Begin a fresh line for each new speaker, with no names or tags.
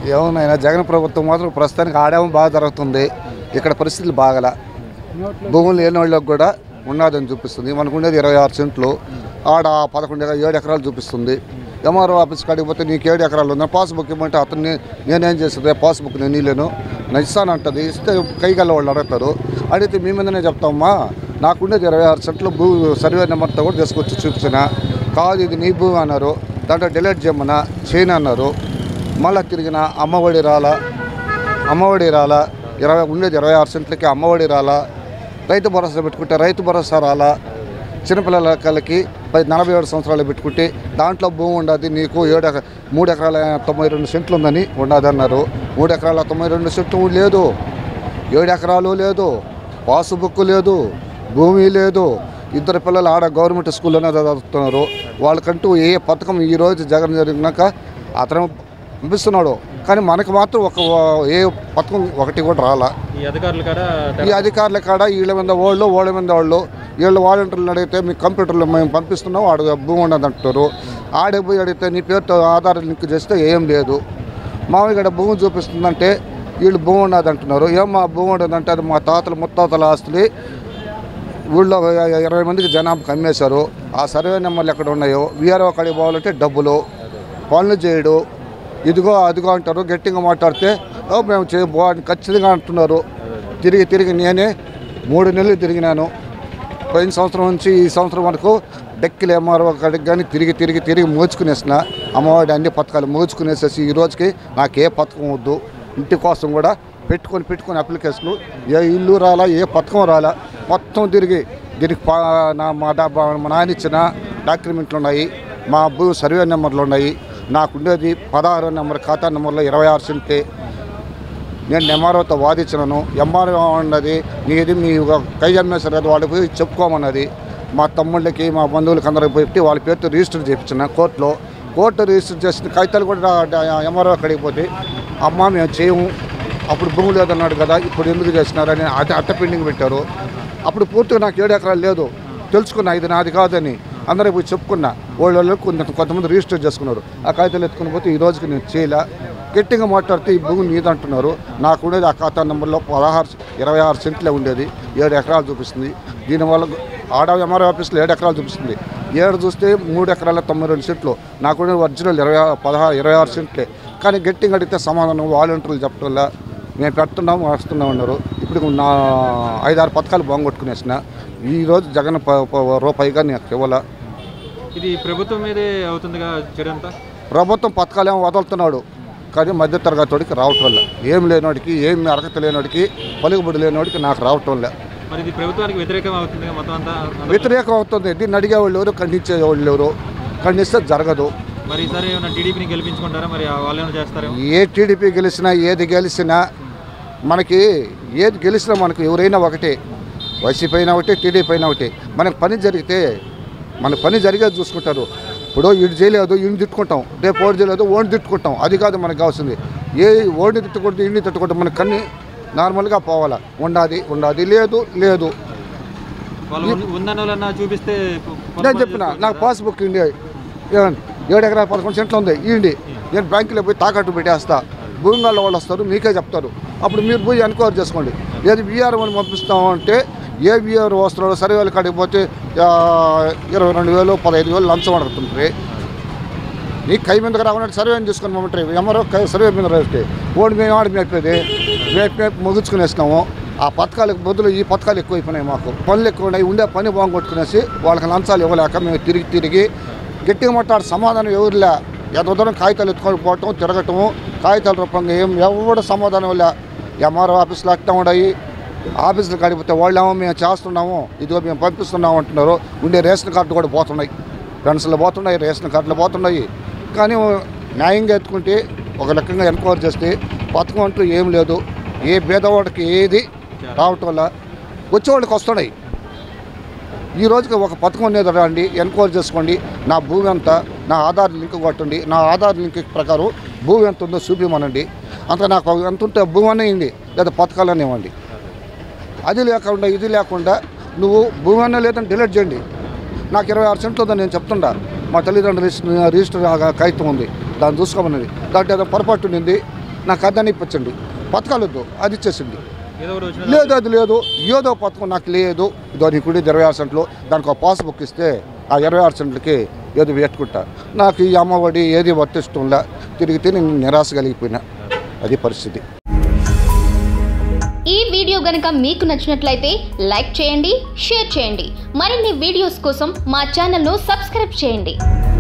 ఏమన్నా జగన్ ప్రభుత్వం మాత్రం ప్రస్తుతానికి ఆడేమో బాగా జరుగుతుంది ఇక్కడ పరిస్థితులు బాగల భూములు లేని వాళ్ళకి కూడా ఉన్నదని చూపిస్తుంది మనకు ఉండేది ఇరవై ఆరు సెంట్లు ఆడ పదకొండు ఎకరా- ఏడు ఎకరాలు చూపిస్తుంది ఎంఆర్ఓ ఆఫీస్ కాడికి పోతే నీకు ఏడు ఎకరాలు ఉంది పాస్బుక్ ఇవ్వమంటే అతన్ని నేనేం చేస్తుంది పాస్బుక్ నేను ఇల్లేను నేను ఇస్తానంటది ఇస్తే కైగల్ల వాళ్ళు అడుగుతారు అడిగితే మీ మీదనే చెప్తామమ్మా నాకుండేది ఇరవై ఆరు సెంట్లు భూ సర్వే నెంబర్తో కూడా తీసుకొచ్చి చూపించిన కాదు ఇది నీ భూమి అన్నారు దాంట్లో డిలీట్ చేయమన్నా చేయను అన్నారు మళ్ళీ తిరిగిన అమ్మఒడి రాలా అమ్మఒడి రాలా ఇరవై ఉండేది ఇరవై ఆరు సెంట్లకి అమ్మఒడి రాలా రైతు భరోసా పెట్టుకుంటే రైతు భరోసా రాలా చిన్నపిల్లలకి పది నలభై ఏడు సంవత్సరాలు పెట్టుకుంటే దాంట్లో భూమి ఉండదు నీకు ఏడు ఎకరా మూడు ఎకరాల తొంభై రెండు సెంట్లు ఉందని ఉండదు అన్నారు మూడు ఎకరాల తొంభై రెండు సెంట్లు లేదు ఏడు ఎకరాలు లేదు పాస్బుక్ లేదు భూమి లేదు ఇద్దరు పిల్లలు ఆడ గవర్నమెంట్ స్కూల్లోనే చదువుతున్నారు వాళ్ళకంటూ ఏ పథకం ఈ రోజు జగన్ జరిగినాక అతను పంపిస్తున్నాడు కానీ మనకు మాత్రం ఒక ఏ పథకం ఒకటి కూడా రాలా
ఈ అధికారులు కూడా
ఈ అధికారుల కాడ వీళ్ళ మీద వాళ్ళు వాళ్ళ మీద వాళ్ళు వీళ్ళు వాలంటీర్లు అడిగితే మీ కంప్యూటర్లో మేము పంపిస్తున్నాం వాడు భూమి ఉండదు అంటారు ఆడే పోయి అడిగితే నీ పేరుతో ఆధార్ లింక్ చేస్తే ఏం లేదు మామూలుగా ఇక్కడ భూమి చూపిస్తుందంటే వీళ్ళు భూమి ఉన్నది అంటున్నారు ఏం మా భూమి ఉండదంటే అది మా తాతల ముత్తాతల ఆస్తులు ఊళ్ళో ఇరవై మందికి జనాభాకి అమ్మేశారు ఆ సర్వే నెంబర్లు ఎక్కడ ఉన్నాయో వీఆర్ఓ కాడికి పోవాలంటే డబ్బులు పనులు చేయడు ఇదిగో అదిగో అంటారు గట్టిగా మాట్లాడితే "ఓ, మేము చే బో- అని ఖచ్చితంగా అంటున్నారు తిరిగి తిరిగి నేనే మూడు నెలలు తిరిగినాను పోయిన సంవత్సరం నుంచి ఈ సంవత్సరం వరకు డెక్కిలు ఎంఆర్ఓ కాడికి కానీ తిరిగి తిరిగి తిరిగి మోచుకునేసిన అమ్మఒడి అన్ని పథకాలు మోచుకునేసేసి ఈ రోజుకి నాకు ఏ పథకం వద్దు ఇంటి కోసం కూడా పెట్టుకొని పెట్టుకొని అప్లికేషన్లు ఏ ఇల్లు రాలా ఏ పథకం రాలా మొత్తం తిరిగి దీనికి పా- నా మా డా- మా నాయన ఇచ్చిన డాక్యుమెంట్లు ఉన్నాయి మా భూ సర్వే నెంబర్లు ఉన్నాయి నాకు ఉండేది పదహారు నెంబర్ ఖాతా నెంబర్లో ఇరవై ఆరు సెంటే నేను ఎంఆర్ఓతో వాదించినాను ఎంఆర్ఓ అన్నది నీది మీ కై అమ్మేశారు కదా వాళ్ళకి పోయి చెప్పుకోమన్నది మా తమ్ముళ్ళకి మా బంధువులకి అందరికి పెట్టి వాళ్ళ పేరుతో రిజిస్టర్ చేయించిన కోర్టులో కోర్టు రిజిస్టర్ చేసిన కాగితాలు కూడా ఎంఆర్ఓ అక్కడికి పోతే అమ్మ మేము చేయము అప్పుడు భూమి లేదన్నాడు కదా ఇప్పుడు ఎందుకు చేసినారని అట్ట అట్ట పెండింగ్ పెట్టారు అప్పుడు పూర్తిగా నాకు ఏడు ఎకరాలు లేదు తెలుసుకున్నా ఇది నాది కాదని అందరికి పోయి చెప్పుకున్నా వాళ్ళు వాళ్ళు కొంత కొంతమంది రిజిస్టర్ చేసుకున్నారు ఆ కాగితాలు ఎత్తుకుని పోతే ఈ రోజుకి నేను చేయలే గట్టిగా మాట్లాడితే ఈ భూమి నీదంటున్నారు నాకు ఉండేది ఆ ఖాతా నెంబర్లో పదహారు ఇరవై ఆరు సెంట్లే ఉండేది ఏడు ఎకరాలు చూపిస్తుంది దీనివల్ల ఆడ ఎంఆర్ఓ ఆఫీస్లో ఏడు ఎకరాలు చూపిస్తుంది ఏడు చూస్తే మూడు ఎకరాల తొంభై రెండు సెంట్లు నాకు ఉండేది ఒరిజినల్ ఇరవై ఆరు- పదహారు ఇరవై ఆరు సెంట్లే కానీ గట్టిగా అడిగితే సమాధానం వాలంటీర్లు చెప్పడం వల్ల మేము పెడుతున్నాం వస్తున్నాం అన్నారు ఇప్పుడు నా ఐదారు పథకాలు బాగొట్టుకునేసిన ఈరోజు జగన్ ప- ప- రూపాయిగా నాకు ఇవ్వాల
ఇది ప్రభుత్వం మీదే అవుతుందిగా చెడంతా
ప్రభుత్వం పథకాలు ఏమో వదులుతున్నాడు కానీ మధ్యతరగతివాడికి రావటం వల్ల ఏం లేనివాడికి ఏం అర్హత లేనివాడికి పలుకుబడి లేనివాడికి నాకు రావటం లే
మరి ఇది ప్రభుత్వానికి వ్యతిరేకం అవుతుందిగా మొత్తం అంతా
వ్యతిరేకం అవుతుంది దీన్ని అడిగే వాళ్ళు ఎవరు ఖండించే వాళ్ళు ఎవరు ఖండిస్తే జరగదు
మరి ఈసారి ఏమైనా టీడీపీని గెలిపించుకుంటారా మరి వాళ్ళు ఏమైనా చేస్తారేమో
ఏ టీడీపీ గెలిచినా ఏది గెలిచినా మనకి ఏది గెలిచినా మనకు ఎవరైనా ఒకటే వైసీపీ అయినా ఒకటే టీడీపీ అయినా ఒకటే మనకు పని జరిగితే మన పని జరిగేది చూసుకుంటారు ఇప్పుడు ఇటు చేయలేదు ఇన్ని తిట్టుకుంటాం రేపు ఓడి చేయలేదు ఓడి తిట్టుకుంటాం అది కాదు మనకు కావాల్సింది ఏ ఓడిని తిట్టుకుంటే ఇన్ని తిట్టుకుంటాం మనకు కన్ని నార్మల్గా పోవాలా ఉండాది ఉండాది లేదు లేదు
వాళ్ళు ఉన్న- ఉందన్న వాళ్ళన్నా చూపిస్తే
నేను చెప్పిన నాకు పాస్బుక్ ఇండి ఏమండి ఏడు ఎకరాల పదకొండు సెంట్లు ఉంది ఇవ్వండి నేను బ్యాంకులో పోయి తాకట్టు పెట్టేస్తా భూమిగాళ్ళ వాళ్ళు వస్తారు మీకే చెప్తారు అప్పుడు మీరు పోయి ఎన్క్వైరీ చేసుకోండి ఏది బీఆర్ అని పంపిస్తామంటే ఏ బీఆర్ వస్తున్నాడో సరే వాళ్ళ కాడికి పోతే ఆ, ఇరవై రెండు వేలు పదహైదు వేలు లంచం అడుగుతుంటారు నీకు కై మీదకి రాకుండా సర్వే చేసుకొని మమ్మంటారు ఎవరో కై- సర్వే మీద రాస్తే ఓడి మేము ఆడి మేపేది మేపి మేపి ముగించుకునేసినాము ఆ పథకాలకు బదులు ఈ పథకాలు ఎక్కువైపోయినాయి మాకు పనులు ఎక్కువ ఉన్నాయి ఉండే పని బాగొట్టుకునేసి వాళ్ళకి లంచాలు ఇవ్వలేక మేము తిరిగి తిరిగి గట్టిగా మాట్లాడు సమాధానం ఎవరులే ఎంత దూరం కాగితాలు ఎత్తుకొని పోవటం తిరగటము కాగితాల రూపంగా ఏం ఎవడు సమాధానం లే ఎంఆర్ఓ ఆఫీసులో అట్టా ఉన్నాయి ఆఫీసులు కడిగిపోతే వాళ్ళేమో మేము చేస్తున్నాము ఇదిగో మేము పంపిస్తున్నాము అంటున్నారు ఉండే రేషన్ కార్డు కూడా పోతున్నాయి పెన్షన్లు పోతున్నాయి రేషన్ కార్డులు పోతున్నాయి కానీ న్యాయంగా ఎత్తుకుంటే ఒక లెక్కగా ఎన్క్వైరీ చేస్తే పథకం అంటూ ఏం లేదు ఏ పేదవాడికి ఏది రావటం వల్ల వచ్చేవాళ్ళకి వస్తున్నాయి ఈ రోజుకి ఒక పథకం అనేది రండి ఎన్క్వైరీ చేసుకోండి నా భూమి ఎంత నా ఆధార్ లింక్ కొట్టండి నా ఆధార్ లింక్ ప్రకారం భూమి ఎంత ఉందో చూపించమనండి అంత నాకు ఎంత ఉంటే భూమి అనే ఇవ్వండి లేదా పథకాలనే ఇవ్వండి అది లేకుండా ఇది లేకుండా నువ్వు భూమి అన్న లేదని డిలీట్ చేయండి నాకు ఇరవై ఆరు సెంట్లు ఉందని నేను చెప్తుండా మా తల్లిదండ్రులు రిజిస్టర్ రిజిస్టర్ ఆ కాగితం ఉంది దాన్ని చూసుకోమన్నది దాంట్లో ఏదో పొరపాటు ఉండింది నాకు అదని ఇప్పించండి పథకాలు వద్దు అది ఇచ్చేసింది
ఏదో ఒకటి వచ్చిన
లేదు అది లేదు ఏదో పథకం నాకు లేదు ఇదో నీకు ఉండేది ఇరవై ఆరు సెంట్లు దానికి ఒక పాస్బుక్ ఇస్తే ఆ ఇరవై ఆరు సెంట్లకి ఏదో పెట్టుకుంటా నాకు ఈ అమ్మఒడి ఏది వర్తిష్టంలా తిరిగి తిరిగి నేను నిరాశ కలిగిపోయినా అది పరిస్థితి
ఈ వీడియో గనక మీకు నచ్చినట్లయితే లైక్ చేయండి షేర్ చేయండి మరిన్ని వీడియోస్ కోసం మా ఛానల్ను సబ్స్క్రైబ్ చేయండి